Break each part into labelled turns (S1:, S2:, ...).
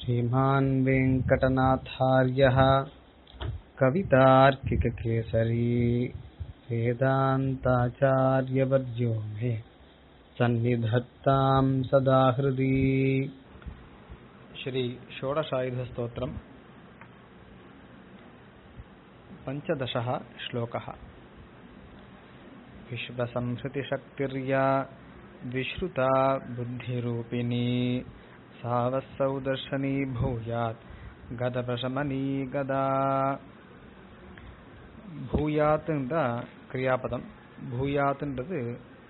S1: श्रीमान् वेङ्कटनाथार्यः कवितार्किककेसरी वेदान्ताचार्यवर्यो मे सन्निधत्तां सदा हृदि श्री षोडशायुधस्तोत्रम् पञ्चदशः श्लोकः विश्वसंहृतिशक्तिर्या विश्रुता बुद्धिरूपिणी सा वः दर्शनी भूयात् गदप्रशमनी गदा பூயாத்துன்ற கிரியாபதம் பூயாத்துன்றது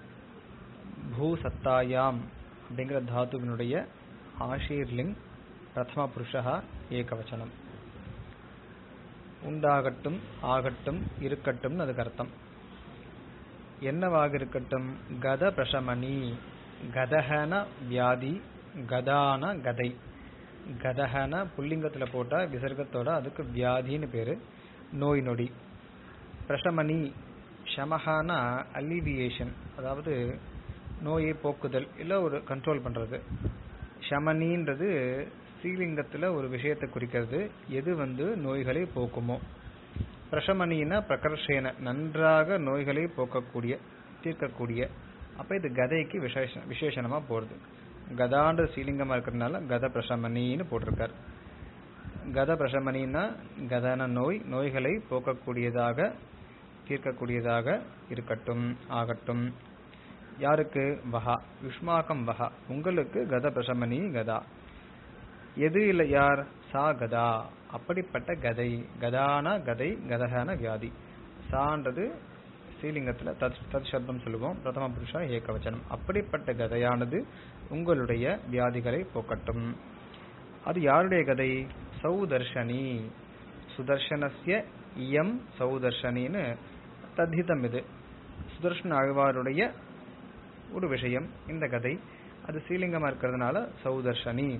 S1: பூசத்தாயாம் அப்படிங்கிற தாத்துவினுடைய ஆஷீர்லிங் பிரதம புருஷா ஏகவச்சனம் உண்டாகட்டும் ஆகட்டும் இருக்கட்டும் அதுக்கு அர்த்தம் என்னவாக இருக்கட்டும் கத பிரசமணி கதகன வியாதி கதான கதை கதகன புல்லிங்கத்துல போட்டா விசர்க்கத்தோட அதுக்கு வியாதின்னு பேரு நோய் நொடி பிரசமணி ஷமஹானா அல்லிவியேஷன் அதாவது நோயை போக்குதல் இல்லை ஒரு கண்ட்ரோல் பண்றது ஷமனின்றது ஸ்ரீலிங்கத்துல ஒரு விஷயத்தை குறிக்கிறது எது வந்து நோய்களை போக்குமோ பிரசமணினா பிரகர்ஷேன நன்றாக நோய்களை போக்கக்கூடிய தீர்க்கக்கூடிய அப்ப இது கதைக்கு விசேஷ விசேஷனமா போறது கதான்ற ஸ்ரீலிங்கமா இருக்கிறதுனால கத பிரசமணின்னு போட்டிருக்கார் கத பிரசமணின்னா கதன நோய் நோய்களை போக்கக்கூடியதாக தீர்க்கக்கூடியதாக இருக்கட்டும் ஆகட்டும் யாருக்கு வஹா யுஷ்மாக்கம் வஹா உங்களுக்கு கத பிரசமணி கதா எது இல்லை யார் சா கதா அப்படிப்பட்ட கதை கதான கதை கதகான வியாதி சான்றது ஸ்ரீலிங்கத்துல தத் தத் சப்தம் சொல்லுவோம் பிரதம புருஷா ஏகவச்சனம் அப்படிப்பட்ட கதையானது உங்களுடைய வியாதிகளை போக்கட்டும் அது யாருடைய கதை சௌதர்ஷனி சுதர்ஷனஸ்ய இயம் சௌதர்ஷனின்னு தத்திதம் இது சுதர்ஷன ஆழ்வாருடைய ஒரு விஷயம் இந்த கதை அது ஸ்ரீலிங்கமா இருக்கிறதுனால சௌதர்ஷனி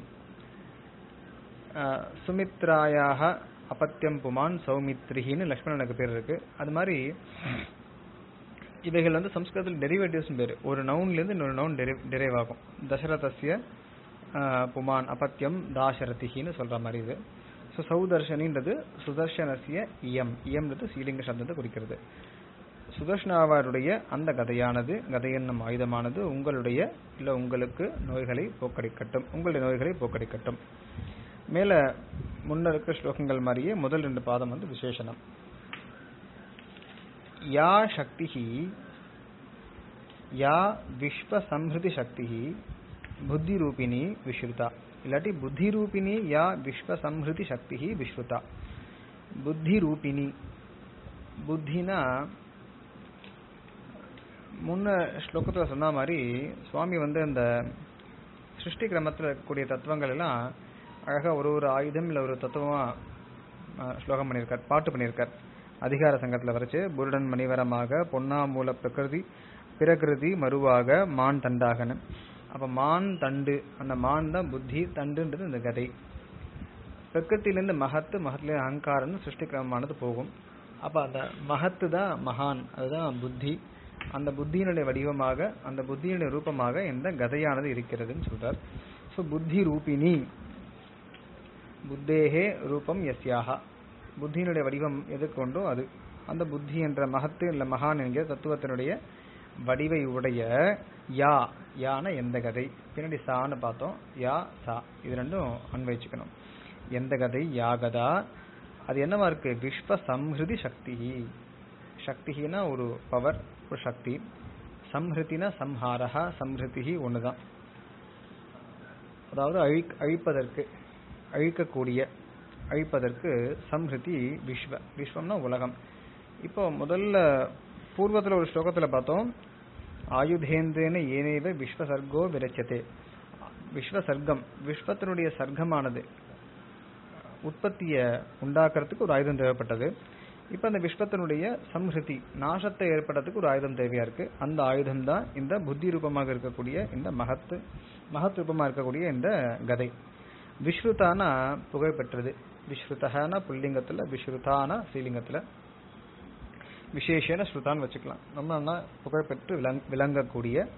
S1: சுமித்ராயாக அபத்தியம் புமான் சௌமித்ரிஹின்னு லக்ஷ்மணனுக்கு பேர் இருக்கு அது மாதிரி இவைகள் வந்து சம்ஸ்கிருதத்தில் டெரிவேட்டிவ்ஸ் பேர் ஒரு நவுன்ல இருந்து இன்னொரு நவுன் டெரைவ் ஆகும் தசரதஸ்ய புமான் அபத்தியம் தாசரதிகின்னு சொல்ற மாதிரி இது ஸோ சௌதர்ஷனின்றது சுதர்ஷனசிய இயம் இயம்ன்றது ஸ்ரீலிங்க சப்தத்தை குறிக்கிறது சுதர்ஷனாவாருடைய அந்த கதையானது கதை என்னும் ஆயுதமானது உங்களுடைய இல்ல உங்களுக்கு நோய்களை போக்கடிக்கட்டும் உங்களுடைய நோய்களை போக்கடிக்கட்டும் மேல முன்ன இருக்கிற ஸ்லோகங்கள் மாதிரியே முதல் ரெண்டு பாதம் வந்து விசேஷனம் யா சக்தி யா விஸ்வ சம்ஹிருதி சக்தி புத்தி ரூபிணி விஸ்ருதா இல்லாட்டி புத்தி ரூபிணி யா விஸ்வ சம்ஹிருதி சக்தி விஸ்ருதா புத்தி ரூபிணி புத்தினா முன்ன ஸ்லோகத்துல சொன்ன மாதிரி சுவாமி வந்து இந்த சிருஷ்டி கிரமத்தில் இருக்கக்கூடிய தத்துவங்கள் எல்லாம் அழகா ஒரு ஒரு ஆயுதம் இல்ல ஒரு தத்துவமா ஸ்லோகம் பண்ணியிருக்கார் பாட்டு பண்ணியிருக்கார் அதிகார சங்கத்துல வரைச்சு புருடன் மணிவரமாக பொன்னா மூல பிரகிருதி பிரகிருதி மறுவாக மான் தண்டாகன்னு அப்ப மான் தண்டு அந்த மான் தான் புத்தி தண்டுன்றது இந்த கதை பிரகிருத்திலிருந்து மகத்து மகத்துல அகங்காரம்னு சிருஷ்டி கிரமமானது போகும் அப்ப அந்த மகத்து தான் மகான் அதுதான் புத்தி அந்த புத்தியினுடைய வடிவமாக அந்த புத்தியினுடைய ரூபமாக இந்த கதையானது இருக்கிறதுன்னு சொல்றார் ஸோ புத்தி ரூபிணி புத்தேகே ரூபம் எஸ்யாகா புத்தியினுடைய வடிவம் எது கொண்டோ அது அந்த புத்தி என்ற மகத்து இல்ல மகான் என்கிற தத்துவத்தினுடைய வடிவை உடைய யா யான எந்த கதை பின்னாடி சான்னு பார்த்தோம் யா சா இது ரெண்டும் அன்வயிச்சுக்கணும் எந்த கதை யா கதா அது என்னவா இருக்கு விஸ்வ சம்ஹிருதி சக்தி சக்தினா ஒரு பவர் ஒரு சக்தி சம்ஹிருத்தினா சம்ஹாரஹா சம்ஹிருதி ஒண்ணுதான் அதாவது அழி அழிப்பதற்கு அழிக்கக்கூடிய அழிப்பதற்கு சம்ஹிருதி விஸ்வ விஸ்வம்னா உலகம் இப்போ முதல்ல பூர்வத்துல ஒரு ஸ்லோகத்துல பார்த்தோம் ஆயுதேந்திரன ஏனேவ விஸ்வ சர்க்கோ விரச்சதே விஸ்வ சர்க்கம் விஸ்வத்தினுடைய சர்க்கமானது உற்பத்திய உண்டாக்குறதுக்கு ஒரு ஆயுதம் தேவைப்பட்டது இப்ப அந்த விஸ்வத்தினுடைய சம்ஹிருதி நாசத்தை ஏற்படுறதுக்கு ஒரு ஆயுதம் தேவையா இருக்கு அந்த ஆயுதம் தான் இந்த புத்தி ரூபமாக இருக்கக்கூடிய இந்த மகத்து மகத் ரூபமா இருக்கக்கூடிய இந்த கதை விஸ்ருதானா புகழ்பெற்றது விஸ்ருதகான புல்லிங்கத்துல விஸ்ருதான ஸ்ரீலிங்கத்துல விசேஷன ஸ்ருதான்னு வச்சுக்கலாம் ரொம்ப புகழ்பெற்று விளங்கக்கூடிய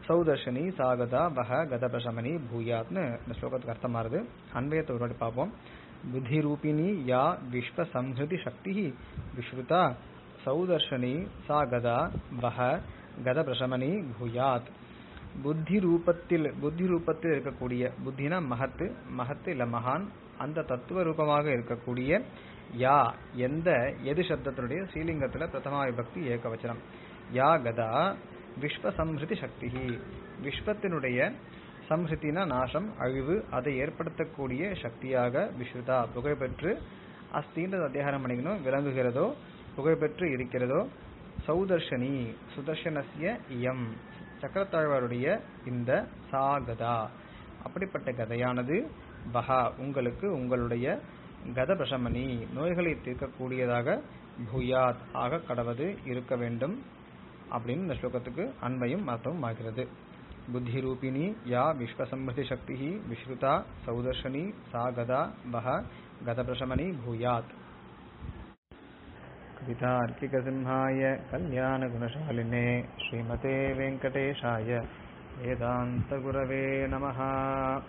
S1: சௌதர்ஷினி சாகதா வஹ கதபிரசமணி பூயாத்னு இந்த ஸ்லோகத்துக்கு அர்த்தம் மாறுது அன்வயத்தை ஒரு வாட்டி பார்ப்போம் புத்தி ரூபிணி யா விஸ்வ சம்ஹிருதி சக்தி விஸ்ருதா சௌதர்ஷனி சா கதா வஹ கதபிரசமணி பூயாத் புத்தி ரூபத்தில் புத்தி ரூபத்தில் இருக்கக்கூடிய புத்தினா மகத்து மகத்து இல்ல மகான் அந்த தத்துவ ரூபமாக இருக்கக்கூடிய யா எந்த எது சப்தத்தினுடைய ஸ்ரீலிங்கத்துல பிரதமா விபக்தி ஏகவச்சனம் யா கதா விஸ்வ சம்ஹிருதி சக்தி விஸ்வத்தினுடைய சம்ஹிருத்தினா நாசம் அழிவு அதை ஏற்படுத்தக்கூடிய சக்தியாக விஸ்ருதா புகழ்பெற்று அஸ்தின்றது அத்தியாரம் பண்ணிக்கணும் விளங்குகிறதோ புகழ்பெற்று இருக்கிறதோ சௌதர்ஷனி சுதர்ஷனஸ்ய இயம் சக்கரத்தாழ்வாருடைய இந்த சாகதா அப்படிப்பட்ட கதையானது பஹா உங்களுக்கு உங்களுடைய கத பிரசமணி நோய்களை தீர்க்கக்கூடியதாக பூயாத் ஆக கடவது இருக்க வேண்டும் அப்படின்னு இந்த ஸ்லோகத்துக்கு அண்மையும் அர்த்தமும் ஆகிறது புத்தி ரூபிணி யா விஸ்வசம்பிருதி சக்தி விஸ்ருதா சௌதர்ஷனி சா கதா பஹ கதபிரசமணி பூயாத் कवितार्किकसिंहाय कल्याणगुणशालिने श्रीमते वेङ्कटेशाय वेदान्तगुरवे नमः